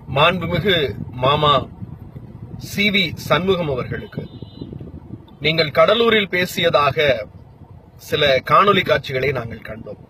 மாண்புமிகு மாமா C V Shanmugam அவர்களுக்கு நீங்கள் கடலூரில் பேசியதாக சில காணொளி காட்சிகளை நாங்கள் கண்டோம்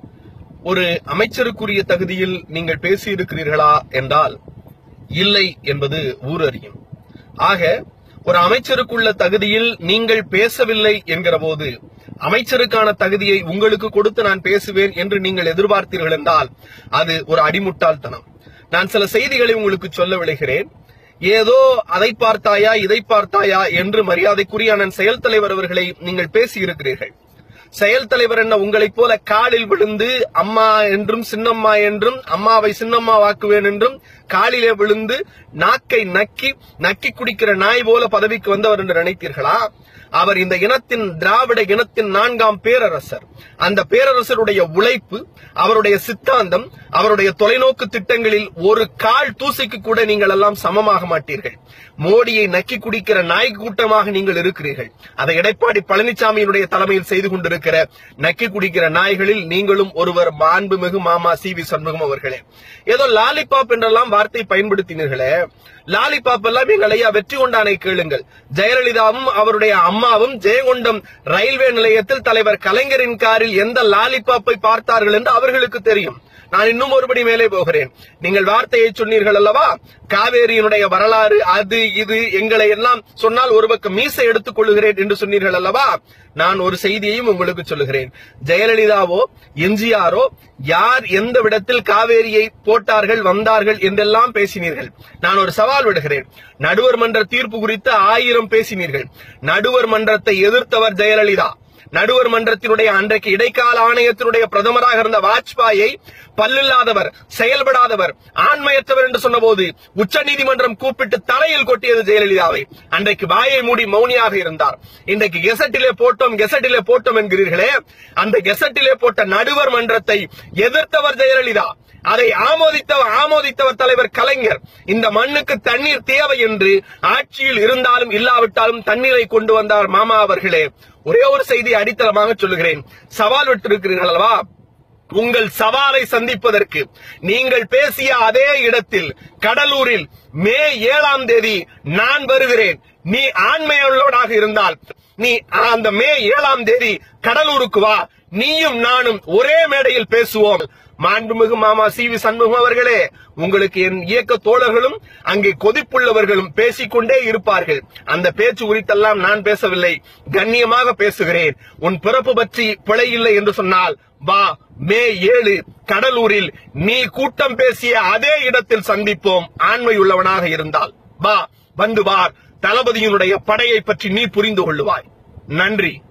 ஒரு அமைச்சருக்குரிய தகுதியில் நீங்கள் பேசியிருக்கிறீர்களா என்றால் இல்லை என்பது ஊர் அறியும் ஆக ஒரு அமைச்சருக்குள்ள தகுதியில் நீங்கள் பேசவில்லை என்கிற போது அமைச்சருக்கான தகுதியை உங்களுக்கு கொடுத்து நான் பேசுவேன் என்று நீங்கள் எதிர்பார்த்தீர்கள் என்றால் அது ஒரு அடிமுட்டாள்தனம் நான் சில செய்திகளை உங்களுக்கு சொல்ல விளைகிறேன் ஏதோ அதை பார்த்தாயா இதை பார்த்தாயா என்று மரியாதைக்குரிய அண்ணன் செயல் தலைவர் அவர்களை நீங்கள் பேசியிருக்கிறீர்கள் செயல் தலைவர் என்ன உங்களைப் போல காலில் விழுந்து அம்மா என்றும் சின்னம்மா என்றும் அம்மாவை சின்னம்மா வாக்குவேன் என்றும் காலிலே விழுந்து நாக்கை நக்கி நக்கி குடிக்கிற நாய் போல பதவிக்கு வந்தவர் என்று நினைத்தீர்களா அவர் இந்த இனத்தின் திராவிட இனத்தின் நான்காம் பேரரசர் அந்த பேரரசருடைய உழைப்பு அவருடைய சித்தாந்தம் அவருடைய தொலைநோக்கு திட்டங்களில் ஒரு கால் தூசிக்கு கூட நீங்கள் எல்லாம் சமமாக மாட்டீர்கள் மோடியை நக்கி குடிக்கிற நாய் கூட்டமாக நீங்கள் இருக்கிறீர்கள் அதை எடப்பாடி பழனிசாமியினுடைய தலைமையில் செய்து கொண்டிருக்கிற நக்கி குடிக்கிற நாய்களில் நீங்களும் ஒருவர் மாண்புமிகு மாமா சி வி சண்முகம் அவர்களே ஏதோ லாலிபாப் என்றெல்லாம் வார்த்தை பயன்படுத்தினீர்களே லாலிபாப் எல்லாம் எங்கள் ஐயா வெற்றி கொண்டானை கேளுங்கள் ஜெயலலிதாவும் அவருடைய அம்மாவும் ஜெயங்கொண்டம் ரயில்வே நிலையத்தில் தலைவர் கலைஞரின் காரில் எந்த லாலிபாப்பை பார்த்தார்கள் என்று அவர்களுக்கு தெரியும் நான் இன்னும் ஒருபடி மேலே போகிறேன் நீங்கள் வார்த்தையை சொன்னீர்கள் அல்லவா காவேரியினுடைய வரலாறு அது இது எங்களை எல்லாம் சொன்னால் ஒரு பக்கம் மீசை எடுத்துக் கொள்ளுகிறேன் என்று சொன்னீர்கள் அல்லவா நான் ஒரு செய்தியையும் உங்களுக்கு சொல்லுகிறேன் ஜெயலலிதாவோ எம்ஜிஆரோ யார் எந்த விடத்தில் காவேரியை போட்டார்கள் வந்தார்கள் என்றெல்லாம் பேசினீர்கள் நான் ஒரு சவால் விடுகிறேன் நடுவர் மன்ற தீர்ப்பு குறித்து ஆயிரம் பேசினீர்கள் நடுவர் மன்றத்தை எதிர்த்தவர் ஜெயலலிதா நடுவர் மன்றத்தினுடைய அன்றைக்கு இடைக்கால ஆணையத்தினுடைய பிரதமராக இருந்த வாஜ்பாயை பல்லில்லாதவர் செயல்படாதவர் ஆண்மையற்றவர் என்று சொன்னபோது உச்ச நீதிமன்றம் கூப்பிட்டு தலையில் கொட்டியது ஜெயலலிதாவை அன்றைக்கு வாயை மூடி மௌனியாக இருந்தார் இன்றைக்கு கெசட்டிலே போட்டோம் கெசட்டிலே போட்டோம் என்கிறீர்களே அந்த கெசட்டிலே போட்ட நடுவர் மன்றத்தை எதிர்த்தவர் ஜெயலலிதா அதை ஆமோதித்தவர் ஆமோதித்தவர் தலைவர் கலைஞர் இந்த மண்ணுக்கு தண்ணீர் தேவை என்று ஆட்சியில் இருந்தாலும் இல்லாவிட்டாலும் தண்ணீரை கொண்டு வந்தார் மாமா அவர்களே ஒரே ஒரு செய்தி அடித்தளமாக சொல்லுகிறேன் சவால் விட்டிருக்கிறீர்கள் அல்லவா உங்கள் சவாலை சந்திப்பதற்கு நீங்கள் பேசிய அதே இடத்தில் கடலூரில் மே ஏழாம் தேதி நான் வருகிறேன் நீ ஆண்மையுள்ளவனாக இருந்தால் நீ அந்த மே ஏழாம் தேதி கடலூருக்கு வா நீயும் நானும் ஒரே மேடையில் பேசுவோம் மாண்புமிகு மாமா சி வி சண்முகம் அவர்களே உங்களுக்கு என் இயக்க தோழர்களும் அங்கே கொதிப்புள்ளவர்களும் பேசிக்கொண்டே இருப்பார்கள் அந்த பேச்சு குறித்தெல்லாம் நான் பேசவில்லை கண்ணியமாக பேசுகிறேன் உன் பிறப்பு பற்றி பிழை இல்லை என்று சொன்னால் வா மே ஏழு கடலூரில் நீ கூட்டம் பேசிய அதே இடத்தில் சந்திப்போம் ஆண்மையுள்ளவனாக இருந்தால் வா வந்து வார் தளபதியினுடைய படையை பற்றி நீ புரிந்து கொள்ளுவாய் நன்றி